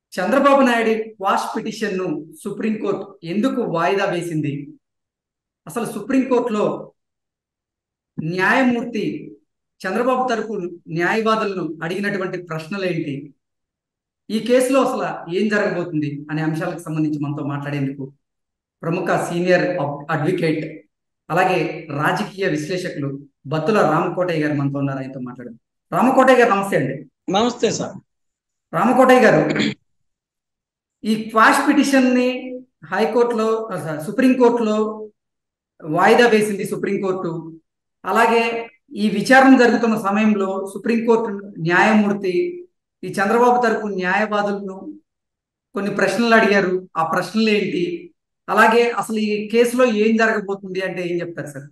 Chandrababu Naidu quash petition ను supreme court ఎందుకు వాయిదా వేసింది అసలు సుప్రీంకోర్టులో న్యాయమూర్తి చంద్రబాబు తరపు న్యాయవాదులను అడిగినటువంటి ప్రశ్నలు ఏంటి ఈ కేసులో అసలు ఏం జరగబోతుంది అనే అంశాలకు సంబంధించి మనతో మాట్లాడేందుకు ప్రముఖ సీనియర్ అడ్వకేట్ అలాగే రాజకీయ విశ్లేషకులు బత్తుల రామకోటయ్య గారు మనతో ఉన్నారు ఆయనతో మాట్లాడడం రామకోటయ్య గారు నమస్తే అండి నమస్తే సార్ రామకోటయ్య గారు ఈ క్వాష్ పిటిషన్ ని హైకోర్టులో సుప్రీంకోర్టులో వాయిదా వేసింది సుప్రీంకోర్టు అలాగే ఈ విచారణ జరుగుతున్న సమయంలో సుప్రీంకోర్టు న్యాయమూర్తి ఈ చంద్రబాబు తరపు న్యాయవాదులను కొన్ని ప్రశ్నలు అడిగారు ఆ ప్రశ్నలు ఏంటి అలాగే అసలు ఈ కేసులో ఏం జరగబోతుంది అంటే ఏం చెప్తారు సార్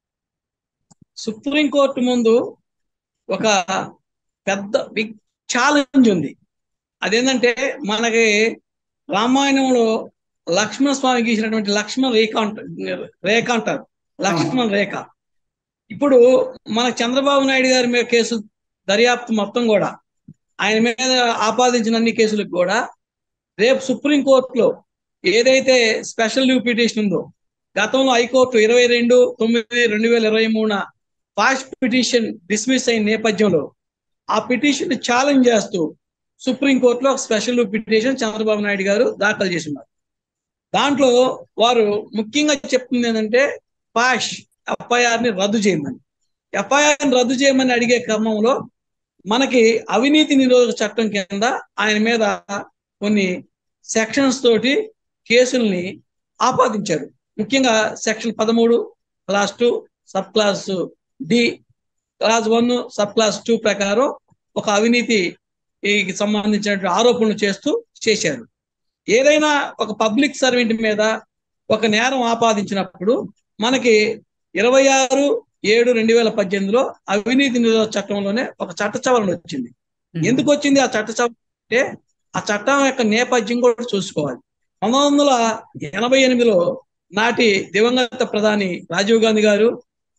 సుప్రీంకోర్టు ముందు ఒక పెద్ద బిగ్ ఛాలెంజ్ ఉంది అదేంటంటే మనకి రామాయణంలో లక్ష్మణ స్వామి గీసినటువంటి లక్ష్మణ రేఖ అంటారు రేఖ అంటారు లక్ష్మణ రేఖ ఇప్పుడు మన చంద్రబాబు నాయుడు గారి మీద కేసు దర్యాప్తు మొత్తం కూడా ఆయన మీద ఆపాదించిన అన్ని కేసులకు కూడా రేపు సుప్రీంకోర్టులో ఏదైతే స్పెషల్ లీవ్ పిటిషన్ ఉందో గతంలో హైకోర్టు ఇరవై రెండు తొమ్మిది రెండు వేల ఇరవై మూడున ఫాస్ట్ పిటిషన్ డిస్మిస్ అయిన నేపథ్యంలో ఆ పిటిషన్ ఛాలెంజ్ చేస్తూ సుప్రీంకోర్టులో ఒక స్పెషల్ పిటిషన్ చంద్రబాబు నాయుడు గారు దాఖలు చేసి ఉన్నారు దాంట్లో వారు ముఖ్యంగా చెప్తుంది ఏంటంటే పాష్ ఎఫ్ఐఆర్ ని రద్దు చేయమని ఎఫ్ఐఆర్ ని రద్దు చేయమని అడిగే క్రమంలో మనకి అవినీతి నిరోధక చట్టం కింద ఆయన మీద కొన్ని సెక్షన్స్ తోటి కేసుల్ని ఆపాదించారు ముఖ్యంగా సెక్షన్ పదమూడు clause two sub clause D clause one sub clause two ప్రకారం ఒక అవినీతి సంబంధించినటువంటి ఆరోపణలు చేస్తూ చేశారు ఏదైనా ఒక పబ్లిక్ సర్వెంట్ మీద ఒక నేరం ఆపాదించినప్పుడు మనకి ఇరవై ఆరు ఏడు రెండు వేల పద్దెనిమిదిలో అవినీతి నిరోధక చట్టంలోనే ఒక చట్ట సవరణ వచ్చింది ఎందుకు వచ్చింది ఆ చట్ట సవరణ అంటే ఆ చట్టం యొక్క నేపథ్యం కూడా చూసుకోవాలి పంతొమ్మిది వందల ఎనభై ఎనిమిదిలో నాటి దివంగత ప్రధాని రాజీవ్ గాంధీ గారు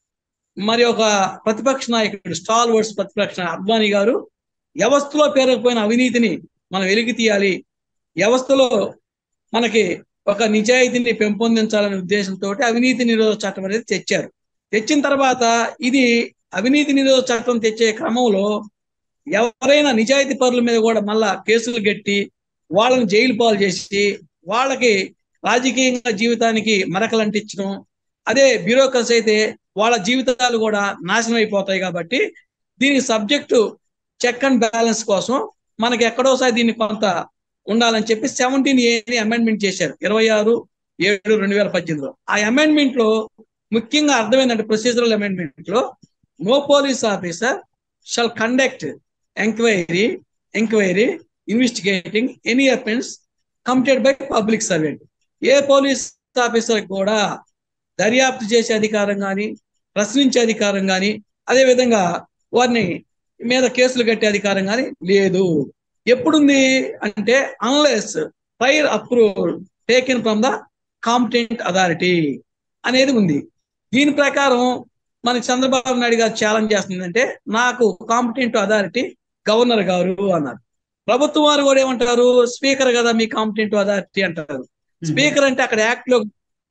మరి ఒక ప్రతిపక్ష నాయకుడు స్టాల్ వర్డ్స్ ప్రతిపక్ష అద్వానీ గారు వ్యవస్థలో పేరుకుపోయిన అవినీతిని మనం వెలికి తీయాలి వ్యవస్థలో మనకి ఒక నిజాయితీని పెంపొందించాలనే ఉద్దేశంతో అవినీతి నిరోధక చట్టం అనేది తెచ్చారు తెచ్చిన తర్వాత ఇది అవినీతి నిరోధక చట్టం తెచ్చే క్రమంలో ఎవరైనా నిజాయితీ పరుల మీద కూడా మళ్ళా కేసులు గట్టి వాళ్ళని జైలు పాలు చేసి వాళ్ళకి రాజకీయంగా జీవితానికి మరకలు అంటించడం అదే బ్యూరోక్రసీ అయితే వాళ్ళ జీవితాలు కూడా నాశనం అయిపోతాయి కాబట్టి దీనికి సబ్జెక్టు చెక్ అండ్ బ్యాలెన్స్ కోసం మనకి ఎక్కడోసారి దీన్ని కొంత ఉండాలని చెప్పి సెవెంటీన్ ఏని అమెండ్మెంట్ చేశారు ఇరవై ఆరు ఏడు రెండు వేల పద్దెనిమిదిలో ఆ అమెండ్మెంట్ లో ముఖ్యంగా అర్థమైందంటే ప్రొసీజరల్ అమెండ్మెంట్ లో no police officer shall conduct enquiry enquiry investigating any offence committed by public servant a police officer కూడా దర్యాప్తు చేసే అధికారం కానీ ప్రశ్నించే అధికారం కానీ అదేవిధంగా వారిని మీద కేసులు కట్టే అధికారం కానీ లేదు ఎప్పుడుంది అంటే unless prior approval taken from the competent authority అనేది ఉంది దీని ప్రకారం మన చంద్రబాబు నాయుడు గారు ఛాలెంజ్ చేస్తుందంటే నాకు కాంపిటెంట్ అథారిటీ గవర్నర్ గారు అన్నారు ప్రభుత్వం వారు కూడా ఏమంటారు స్పీకర్ కదా మీ కాంపిటెంట్ అథారిటీ అంటారు స్పీకర్ అంటే అక్కడ యాక్ట్ లో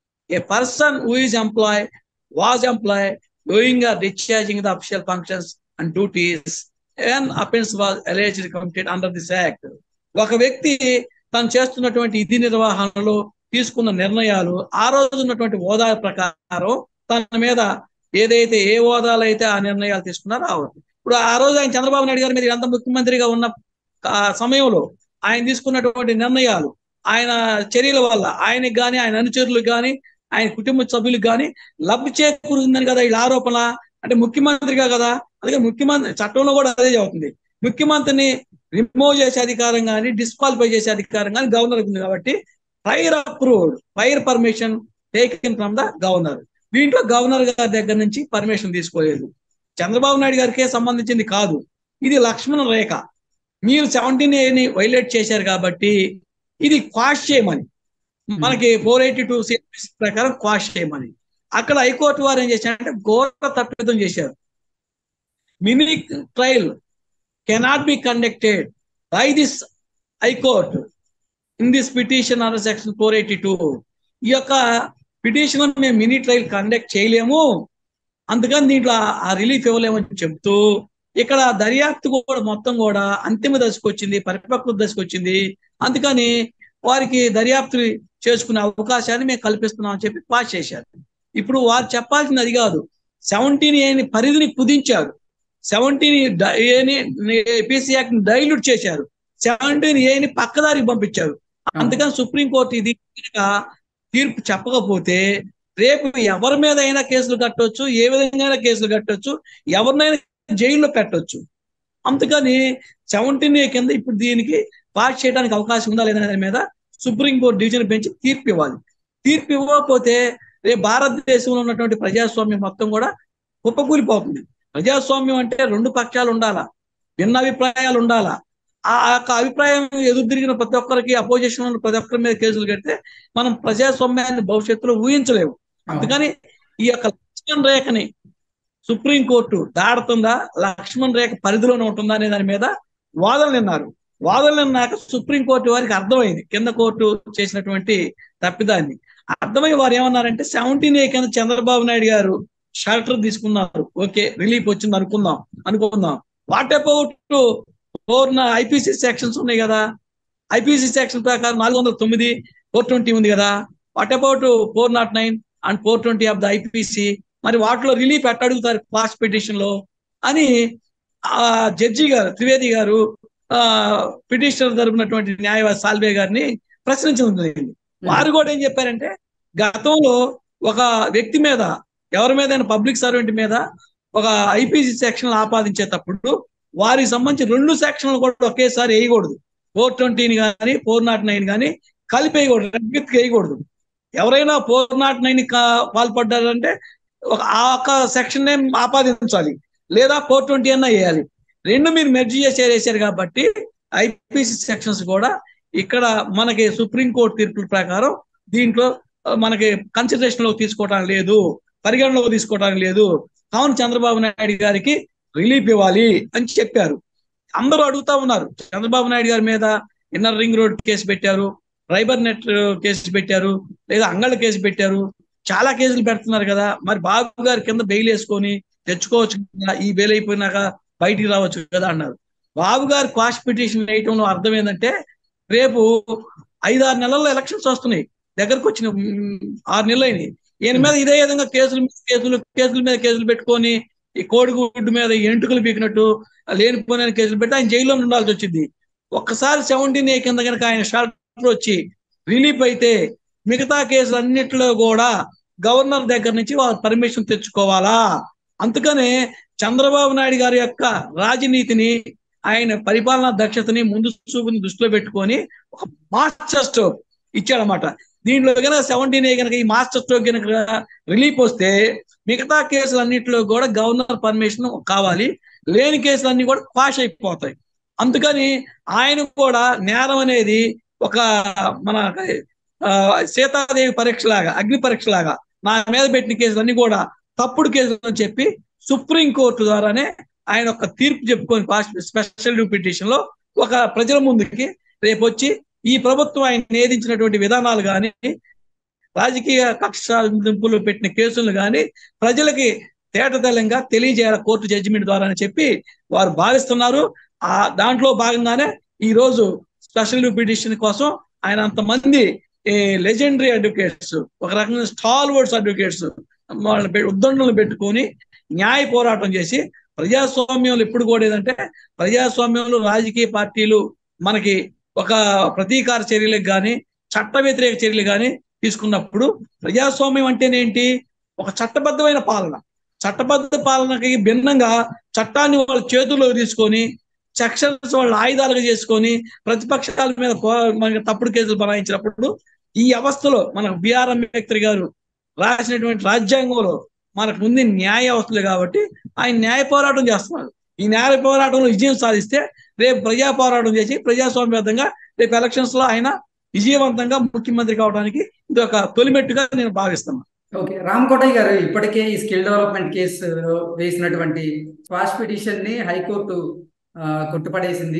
a person who is employ was employ doing or discharging the official functions and duties and offence was alleged committed under this act ఒక వ్యక్తి తను చేస్తున్నటువంటి విధి నిర్వహణలో తీసుకున్న నిర్ణయాలు ఆ రోజు ఉన్నటువంటి హోదా ప్రకారం తన మీద ఏదైతే ఏ హోదాలు అయితే ఆ నిర్ణయాలు తీసుకున్నారో రావచ్చు ఇప్పుడు ఆ రోజు ఆయన చంద్రబాబు నాయుడు గారి మీద ఎంత ముఖ్యమంత్రిగా ఉన్న సమయంలో ఆయన తీసుకున్నటువంటి నిర్ణయాలు ఆయన చర్యల వల్ల ఆయనకి కానీ ఆయన అనుచరులకు కానీ ఆయన కుటుంబ సభ్యులకు కానీ లబ్ధి చేకూరుందని కదా వీళ్ళ ఆరోపణ అంటే ముఖ్యమంత్రిగా కదా అందుకే ముఖ్యమంత్రి చట్టంలో కూడా అదే చెబుతుంది ముఖ్యమంత్రిని రిమూవ్ చేసే అధికారం కానీ డిస్క్వాలిఫై చేసే అధికారం కానీ గవర్నర్ ఉంది కాబట్టి prior approved prior permission taken from the governor దీంట్లో గవర్నర్ గారి దగ్గర నుంచి పర్మిషన్ తీసుకోలేదు చంద్రబాబు నాయుడు గారికే సంబంధించింది కాదు ఇది లక్ష్మణ రేఖ మీరు సెవెంటీన్ ఏని వైలేట్ చేశారు కాబట్టి ఇది క్వాష్ చేయమని మనకి ఫోర్ ఎయిటీ టూ ప్రకారం క్వాష్ చేయమని అక్కడ హైకోర్టు వారు ఏం చేశారంటే ఘోర తప్పిదం చేశారు mini trial cannot be conducted by this high court in this petition under section four eighty two ఈ యొక్క పిటిషన్ మేము మినీ ట్రయల్ కండక్ట్ చేయలేము అందుకని దీంట్లో ఆ రిలీఫ్ ఇవ్వలేమని చెప్తూ ఇక్కడ దర్యాప్తు కూడా మొత్తం కూడా అంతిమ దశకు వచ్చింది పరిపక్వ దశకు వచ్చింది అందుకని వారికి దర్యాప్తు చేసుకునే అవకాశాన్ని మేము కల్పిస్తున్నాం అని చెప్పి పాస్ చేశారు ఇప్పుడు వారు చెప్పాల్సింది అది కాదు సెవెంటీన్ ఏని పరిధిని కుదించారు సెవెంటీన్ ఏని ఏపీసీ యాక్ట్ డైల్యూట్ చేశారు సెవెంటీన్ ఏని పక్కదారికి పంపించారు అందుకని సుప్రీంకోర్టు ఇది కనుక తీర్పు చెప్పకపోతే రేపు ఎవరి మీద అయినా కేసులు కట్టొచ్చు ఏ విధంగా కేసులు కట్టొచ్చు ఎవరినైనా జైల్లో పెట్టొచ్చు అందుకని సెవెంటీన్ ఏ కింద ఇప్పుడు దీనికి పాస్ చేయడానికి అవకాశం ఉందా లేదా దాని మీద సుప్రీంకోర్టు డివిజన్ బెంచ్ తీర్పు ఇవ్వాలి తీర్పు ఇవ్వకపోతే రేపు భారతదేశంలో ఉన్నటువంటి ప్రజాస్వామ్యం మొత్తం కూడా కుప్పకూలిపోతుంది ప్రజాస్వామ్యం అంటే రెండు పక్షాలు ఉండాలా భిన్న అభిప్రాయాలు ఉండాలా ఆ యొక్క అభిప్రాయం ఎదురు తిరిగిన ప్రతి ఒక్కరికి అపోజిషన్ ఉన్న ప్రతి ఒక్కరి మీద కేసులు కడితే మనం ప్రజాస్వామ్యాన్ని భవిష్యత్తులో ఊహించలేము అందుకని ఈ యొక్క లక్ష్మణ్ రేఖని సుప్రీంకోర్టు దాడుతుందా లక్ష్మణ్ రేఖ పరిధిలోనే ఉంటుందా అనే దాని మీద వాదనలు విన్నారు వాదనలు విన్నాక సుప్రీంకోర్టు వారికి అర్థమైంది కింద కోర్టు చేసినటువంటి తప్పిదాన్ని అర్థమై వారు ఏమన్నారంటే సెవెంటీన్ ఏ కింద చంద్రబాబు నాయుడు గారు షెల్టర్ తీసుకున్నారు ఓకే రిలీఫ్ వచ్చింది అనుకుందాం అనుకుందాం what about four IPC sections ఉన్నాయి కదా ఐపీసీ సెక్షన్ ప్రకారం నాలుగు వందల తొమ్మిది ఫోర్ ట్వంటీ ఉంది కదా what about four nought nine and four twenty of the IPC మరి వాటిలో రిలీఫ్ ఎట్ట అడుగుతారు క్లాస్ పిటిషన్ లో అని ఆ జడ్జి గారు త్రివేది గారు ఆ పిటిషనర్ తరపునటువంటి న్యాయవాది సాల్వే గారిని ప్రశ్నించడం జరిగింది వారు కూడా ఏం చెప్పారంటే గతంలో ఒక వ్యక్తి మీద ఎవరి మీద పబ్లిక్ సర్వెంట్ మీద ఒక ఐపీసీ సెక్షన్ ఆపాదించేటప్పుడు వారికి సంబంధించి రెండు సెక్షన్లు కూడా ఒకేసారి వేయకూడదు ఫోర్ ట్వంటీని కానీ ఫోర్ నాట్ నైన్ కానీ కలిపి వేయకూడదు రెడ్గిత్ వేయకూడదు ఎవరైనా ఫోర్ నాట్ నైన్ పాల్పడ్డారంటే ఒక ఆ ఒక్క సెక్షన్ ఆపాదించాలి లేదా ఫోర్ ట్వంటీ అన్నా వేయాలి రెండు మీరు మెర్జ్ చేసి వేసారు కాబట్టి ఐపీసీ సెక్షన్స్ కూడా ఇక్కడ మనకి సుప్రీంకోర్టు తీర్పుల ప్రకారం దీంట్లో మనకి కన్సిడరేషన్ లో తీసుకోవడానికి లేదు పరిగణలోకి తీసుకోవడానికి లేదు కావున చంద్రబాబు నాయుడు గారికి రిలీఫ్ ఇవ్వాలి అని చెప్పారు అందరూ అడుగుతా ఉన్నారు చంద్రబాబు నాయుడు గారి మీద ఇన్నర్ రింగ్ రోడ్ కేసు పెట్టారు రైబర్ నెట్ కేసు పెట్టారు లేదా అంగళ్ళ కేసు పెట్టారు చాలా కేసులు పెడుతున్నారు కదా మరి బాబు గారి కింద బెయిల్ వేసుకొని తెచ్చుకోవచ్చు కదా ఈ బెయిల్ అయిపోయినాక బయటికి రావచ్చు కదా అన్నారు బాబు గారు క్వాష్ పిటిషన్ వేయటంలో అర్థం ఏంటంటే రేపు ఐదారు నెలల్లో ఎలక్షన్స్ వస్తున్నాయి దగ్గరకు వచ్చిన ఆరు నెలలు అయినాయి ఈయన మీద ఇదే విధంగా కేసుల మీద కేసులు కేసుల మీద కేసులు పెట్టుకొని ఈ కోడిగుడ్డు మీద ఎంటుకలు పీకినట్టు లేనిపోయిన కేసులు పెట్టి ఆయన జైల్లో ఉండాల్సి వచ్చింది ఒక్కసారి సెవెంటీన్ ఏ కింద కనుక ఆయన షార్టర్ వచ్చి రిలీఫ్ అయితే మిగతా కేసులు అన్నిట్లో కూడా గవర్నర్ దగ్గర నుంచి వాళ్ళు పర్మిషన్ తెచ్చుకోవాలా అందుకనే చంద్రబాబు నాయుడు గారి యొక్క రాజనీతిని ఆయన పరిపాలనా దక్షతని ముందు చూపుని దృష్టిలో పెట్టుకొని ఒక మాస్టర్ స్ట్రోక్ ఇచ్చాడనమాట దీంట్లో కనుక సెవెంటీన్ ఏ కనుక ఈ మాస్టర్ స్ట్రోక్ కనుక రిలీఫ్ వస్తే మిగతా కేసులన్నింటిలో కూడా గవర్నర్ పర్మిషన్ కావాలి లేని కేసులన్నీ కూడా క్వాష్ అయిపోతాయి అందుకని ఆయన కూడా నేరం అనేది ఒక మన సీతాదేవి పరీక్ష లాగా అగ్ని పరీక్ష లాగా నా మీద పెట్టిన కేసులన్నీ కూడా తప్పుడు కేసులు అని చెప్పి సుప్రీం కోర్టు ద్వారానే ఆయన ఒక తీర్పు చెప్పుకొని స్పెషల్ పిటిషన్ లో ఒక ప్రజల ముందుకి రేపు వచ్చి ఈ ప్రభుత్వం ఆయన ఏదించినటువంటి విధానాలు కానీ రాజకీయ కక్షాదింపులు పెట్టిన కేసులు కానీ ప్రజలకి తేటతెల్లంగా తెలియజేయాలి కోర్టు జడ్జిమెంట్ ద్వారా అని చెప్పి వారు భావిస్తున్నారు ఆ దాంట్లో భాగంగానే ఈ రోజు స్పెషల్ పిటిషన్ కోసం ఆయన అంతమంది లెజెండరీ అడ్వకేట్స్ ఒక రకంగా స్టాల్ వర్డ్స్ అడ్వకేట్స్ వాళ్ళని ఉద్దండలు పెట్టుకొని న్యాయ పోరాటం చేసి ప్రజాస్వామ్యంలో ఎప్పుడు కూడా ఏదంటే ప్రజాస్వామ్యంలో రాజకీయ పార్టీలు మనకి ఒక ప్రతీకార చర్యలకు కానీ చట్ట వ్యతిరేక చర్యలు కానీ తీసుకున్నప్పుడు ప్రజాస్వామ్యం అంటేనేంటి ఒక చట్టబద్ధమైన పాలన చట్టబద్ధ పాలనకి భిన్నంగా చట్టాన్ని వాళ్ళ చేతుల్లో తీసుకొని సెక్షన్స్ వాళ్ళ ఆయుధాలుగా చేసుకొని ప్రతిపక్షాల మీద మనకి తప్పుడు కేసులు బనాయించినప్పుడు ఈ అవస్థలో మనకు బిఆర్ అంబేద్కర్ గారు రాసినటువంటి రాజ్యాంగంలో మనకు ఉంది న్యాయ వ్యవస్థలు కాబట్టి ఆయన న్యాయ పోరాటం చేస్తున్నారు ఈ న్యాయ పోరాటంలో విజయం సాధిస్తే రేపు ప్రజా పోరాటం చేసి ప్రజాస్వామ్యబద్ధంగా రేపు ఎలక్షన్స్ లో ఆయన విజయవంతంగా ముఖ్యమంత్రి కావడానికి ఇది ఒక తొలిమెట్టుగా నేను భావిస్తున్నాను ఓకే రామ్ కోటయ్య గారు ఇప్పటికే ఈ స్కిల్ డెవలప్మెంట్ కేసు వేసినటువంటి స్వాష్ పిటిషన్ ని హైకోర్టు కొట్టుపడేసింది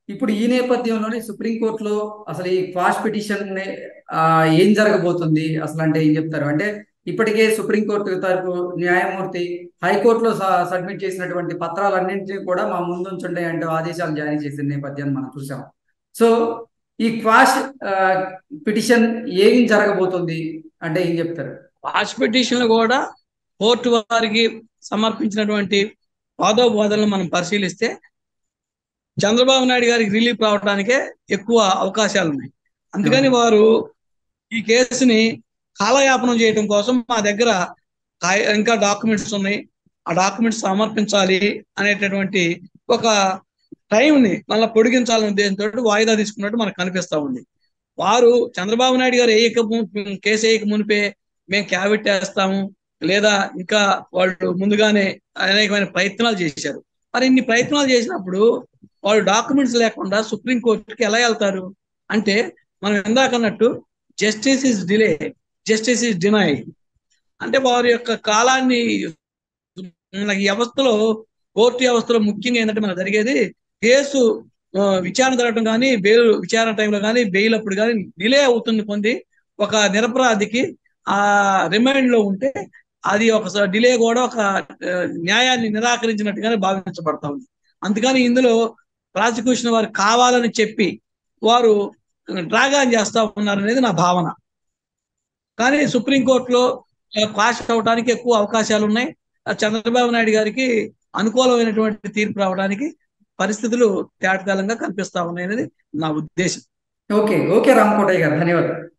ఇప్పుడు ఈ నేపథ్యంలోనే సుప్రీంకోర్టులో అసలు ఈ క్వాష్ పిటిషన్ ఏం జరగబోతుంది అసలు అంటే ఏం చెప్తారు అంటే ఇప్పటికే సుప్రీంకోర్టు తరపు న్యాయమూర్తి హైకోర్టులో సబ్మిట్ చేసినటువంటి పత్రాలన్నింటినీ కూడా మా ముందు ఉంచండి అంటూ ఆదేశాలు జారీ చేసిన నేపథ్యాన్ని మనం చూసాం సో ఈ క్వాష్ పిటిషన్ ఏం జరగబోతుంది అంటే ఏం చెప్తారు క్వాష్ పిటిషన్లు కూడా కోర్టు వారికి సమర్పించినటువంటి వాదోపవాదాలను మనం పరిశీలిస్తే చంద్రబాబు నాయుడు గారికి రిలీఫ్ రావడానికే ఎక్కువ అవకాశాలు ఉన్నాయి అందుకని వారు ఈ కేసుని కాలయాపనం చేయడం కోసం మా దగ్గర ఇంకా డాక్యుమెంట్స్ ఉన్నాయి ఆ డాక్యుమెంట్స్ సమర్పించాలి అనేటటువంటి ఒక టైంని మళ్ళీ పొడిగించాలనే ఉద్దేశంతో వాయిదా తీసుకున్నట్టు మనకు కనిపిస్తా ఉంది వారు చంద్రబాబు నాయుడు గారు వేయక కేసు వేయక మునిపే మేము క్యాబిట్ వేస్తాము లేదా ఇంకా వాళ్ళు ముందుగానే అనేకమైన ప్రయత్నాలు చేశారు మరి ఇన్ని ప్రయత్నాలు చేసినప్పుడు వాళ్ళు డాక్యుమెంట్స్ లేకుండా సుప్రీంకోర్టుకి ఎలా వెళ్తారు అంటే మనం ఇందాకన్నట్టు justice is delay justice is deny అంటే వారి యొక్క కాలాన్ని మనకి వ్యవస్థలో కోర్టు వ్యవస్థలో ముఖ్యంగా ఏంటంటే మనకు జరిగేది కేసు విచారణ జరగడం కానీ బెయిల్ విచారణ టైంలో కానీ బెయిల్ అప్పుడు కానీ డిలే అవుతుంది పొంది ఒక నిరపరాధికి ఆ రిమైండ్ లో ఉంటే అది ఒక డిలే కూడా ఒక న్యాయాన్ని నిరాకరించినట్టుగానే భావించబడతా ఉంది అందుకని ఇందులో ప్రాసిక్యూషన్ వారు కావాలని చెప్పి వారు డ్రాగాన్ చేస్తా ఉన్నారు అనేది నా భావన కానీ సుప్రీంకోర్టులో క్వాష్ అవడానికి ఎక్కువ అవకాశాలు ఉన్నాయి చంద్రబాబు నాయుడు గారికి అనుకూలమైనటువంటి తీర్పు రావడానికి పరిస్థితులు తేటతెల్లంగా కనిపిస్తా ఉన్నాయి అనేది నా ఉద్దేశం ఓకే ఓకే రామకోటయ్య గారు ధన్యవాదాలు